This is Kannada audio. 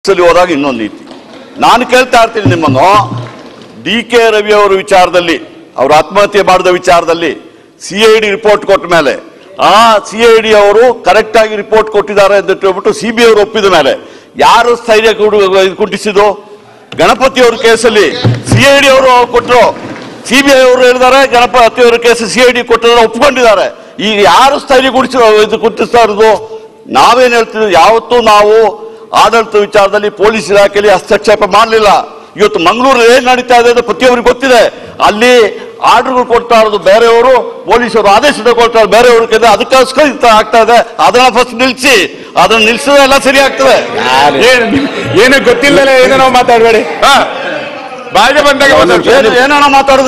ಸಲ ಹೋದಾಗ ಇನ್ನೊಂದು ನೀತಿ ನಾನು ಕೇಳ್ತಾ ಇರ್ತೀನಿ ನಿಮ್ಮನ್ನು ಡಿ ಕೆ ರವಿ ಅವರ ವಿಚಾರದಲ್ಲಿ ಅವರು ಆತ್ಮಹತ್ಯೆ ಮಾಡಿದ ವಿಚಾರದಲ್ಲಿ ಸಿ ಐ ಡಿ ರಿಪೋರ್ಟ್ ಕೊಟ್ಟ ಮೇಲೆ ಆ ಸಿ ಐ ಡಿ ಅವರು ಕರೆಕ್ಟ್ ಆಗಿ ರಿಪೋರ್ಟ್ ಕೊಟ್ಟಿದ್ದಾರೆ ಅಂತ ಹೇಳ್ಬಿಟ್ಟು ಸಿ ಬಿ ಅವರು ಒಪ್ಪಿದ ಮೇಲೆ ಯಾರು ಸ್ಥೈರ್ಯ ಕೊಡು- ಇದು ಕುಂಟಿಸಿದ್ದು ಗಣಪತಿ ಅವ್ರ ಕೇಸಲ್ಲಿ ಸಿ ಐ ಡಿ ಅವರು ಕೊಟ್ಟರು ಸಿ ಬಿ ಐ ಅವರು ಹೇಳಿದ್ದಾರೆ ಗಣಪತಿ ಅವರ ಕೇಸ್ ಸಿ ಐ ಡಿ ಕೊಟ್ಟಿದ್ದಾರೆ ಒಪ್ಕೊಂಡಿದ್ದಾರೆ ಈಗ ಯಾರು ಸ್ಥೈರ್ಯ ಕುಡಿಸಿ ಇದು ಕುಂಟಿಸ್ತಾ ಇರೋದು ನಾವೇನ್ ಹೇಳ್ತೀವಿ ಯಾವತ್ತೂ ನಾವು ಆಡಳಿತ ವಿಚಾರದಲ್ಲಿ ಪೊಲೀಸ್ ಇಲಾಖೆಯಲ್ಲಿ ಹಸ್ತಕ್ಷೇಪ ಮಾಡಲಿಲ್ಲ ಇವತ್ತು ಮಂಗಳೂರು ಏನ್ ನಡೀತಾ ಇದೆ ಅಂತ ಪ್ರತಿಯೊಬ್ಬರಿಗೆ ಗೊತ್ತಿದೆ ಅಲ್ಲಿ ಆರ್ಡರ್ಗಳು ಕೊಡ್ತಾ ಇರೋದು ಬೇರೆಯವರು ಪೊಲೀಸರು ಆದೇಶ ತಗೊಳ್ತಾರೆ ಬೇರೆಯವ್ರ ಕೈಲಿ ಅದಕ್ಕೋಸ್ಕರ ಇಂತ ಆಗ್ತಾ ಇದೆ ಅದನ್ನ ಫಸ್ಟ್ ನಿಲ್ಸಿ ಅದನ್ನ ನಿಲ್ಸಿದ್ರೆ ಎಲ್ಲ ಸರಿ ಆಗ್ತದೆ ಏನ್ ಏನು ಗೊತ್ತಿಲ್ಲದೆ ಏನೋ ಮಾತಾಡಬೇಡಿ ಬಾಯಿಗೆ ಬಂದಾಗ ಮಾತಾಡ್ಬೇಡಿ. ಏನ್- ಏನಾನ ಮಾತಾಡೋದು